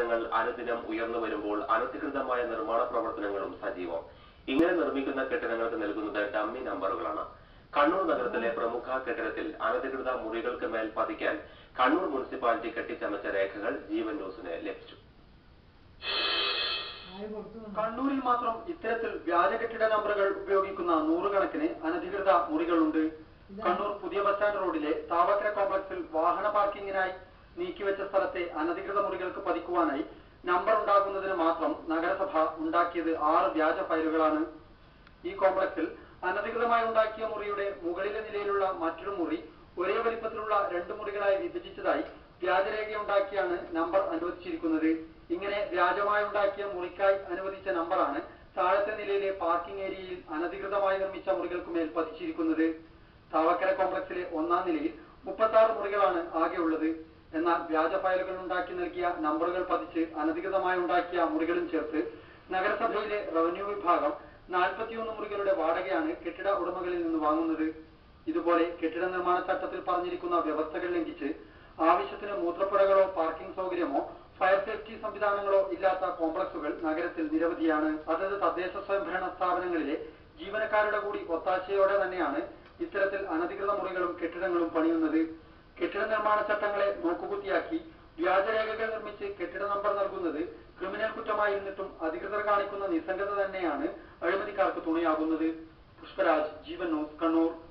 കെട്ടിടങ്ങൾ അനുദിനം ഉയർന്നു വരുമ്പോൾ അനധികൃതമായ നിർമ്മാണ പ്രവർത്തനങ്ങളും സജീവം ഇങ്ങനെ നിർമ്മിക്കുന്ന കെട്ടിടങ്ങൾക്ക് നൽകുന്നത് ഡമ്മി നമ്പറുകളാണ് കണ്ണൂർ നഗരത്തിലെ പ്രമുഖ കെട്ടിടത്തിൽ അനധികൃത മുറികൾക്ക് മേൽ പതിക്കാൻ കണ്ണൂർ മുനിസിപ്പാലിറ്റി കെട്ടിച്ചമച്ച രേഖകൾ ജീവൻ ന്യൂസിന് ലഭിച്ചു കണ്ണൂരിൽ മാത്രം ഇത്തരത്തിൽ വ്യാജ കെട്ടിട നമ്പറുകൾ ഉപയോഗിക്കുന്ന നൂറുകണക്കിന് അനധികൃത മുറികളുണ്ട് കണ്ണൂർ പുതിയ ബസ് സ്റ്റാൻഡ് റോഡിലെ താവക്കര കോംപ്ലക്സിൽ വാഹന പാർക്കിങ്ങിനായി നീക്കിവെച്ച സ്ഥലത്തെ അനധികൃത മുറികൾക്ക് പതിക്കുവാനായി നമ്പർ ഉണ്ടാക്കുന്നതിന് മാത്രം നഗരസഭ ഉണ്ടാക്കിയത് ആറ് വ്യാജ ഫയലുകളാണ് ഈ കോംപ്ലക്സിൽ അനധികൃതമായി ഉണ്ടാക്കിയ മുറിയുടെ മുകളിലെ നിലയിലുള്ള മറ്റൊരു മുറി ഒരേ വലിപ്പത്തിലുള്ള രണ്ട് മുറികളായി വിഭജിച്ചതായി വ്യാജരേഖയുണ്ടാക്കിയാണ് നമ്പർ അനുവദിച്ചിരിക്കുന്നത് ഇങ്ങനെ വ്യാജമായി ഉണ്ടാക്കിയ മുറിക്കായി അനുവദിച്ച നമ്പറാണ് താഴത്തെ നിലയിലെ പാർക്കിംഗ് ഏരിയയിൽ അനധികൃതമായി നിർമ്മിച്ച മുറികൾക്ക് മേൽ പതിച്ചിരിക്കുന്നത് താവക്കര കോംപ്ലക്സിലെ ഒന്നാം നിലയിൽ മുപ്പത്തി ആറ് മുറികളാണ് ആകെയുള്ളത് എന്നാൽ വ്യാജ ഫയലുകൾ ഉണ്ടാക്കി നൽകിയ നമ്പറുകൾ പതിച്ച് അനധികൃതമായി ഉണ്ടാക്കിയ മുറികളും ചേർത്ത് നഗരസഭയിലെ റവന്യൂ വിഭാഗം നാൽപ്പത്തിയൊന്ന് മുറികളുടെ വാടകയാണ് കെട്ടിട ഉടമകളിൽ നിന്ന് വാങ്ങുന്നത് ഇതുപോലെ കെട്ടിട നിർമ്മാണ ചട്ടത്തിൽ പറഞ്ഞിരിക്കുന്ന വ്യവസ്ഥകൾ ലംഘിച്ച് ആവശ്യത്തിന് മൂത്രപ്പുരകളോ പാർക്കിംഗ് സൗകര്യമോ ഫയർ സേഫ്റ്റി സംവിധാനങ്ങളോ ഇല്ലാത്ത കോംപ്ലക്സുകൾ നഗരത്തിൽ നിരവധിയാണ് അതത് തദ്ദേശ സ്വയംഭരണ സ്ഥാപനങ്ങളിലെ ജീവനക്കാരുടെ കൂടി ഒത്താശയോടെ തന്നെയാണ് ഇത്തരത്തിൽ അനധികൃത മുറികളും കെട്ടിടങ്ങളും പണിയുന്നത് കെട്ടിട നിർമ്മാണ ചട്ടങ്ങളെ നോക്കുകുത്തിയാക്കി വ്യാജരേഖകൾ നിർമ്മിച്ച് കെട്ടിട നമ്പർ നൽകുന്നത് ക്രിമിനൽ കുറ്റമായിരുന്നിട്ടും അധികൃതർ കാണിക്കുന്ന നിസ്സംഗത തന്നെയാണ് അഴിമതിക്കാർക്ക് തുണയാകുന്നത് പുഷ്പരാജ് ജീവൻ ന്യൂസ് കണ്ണൂർ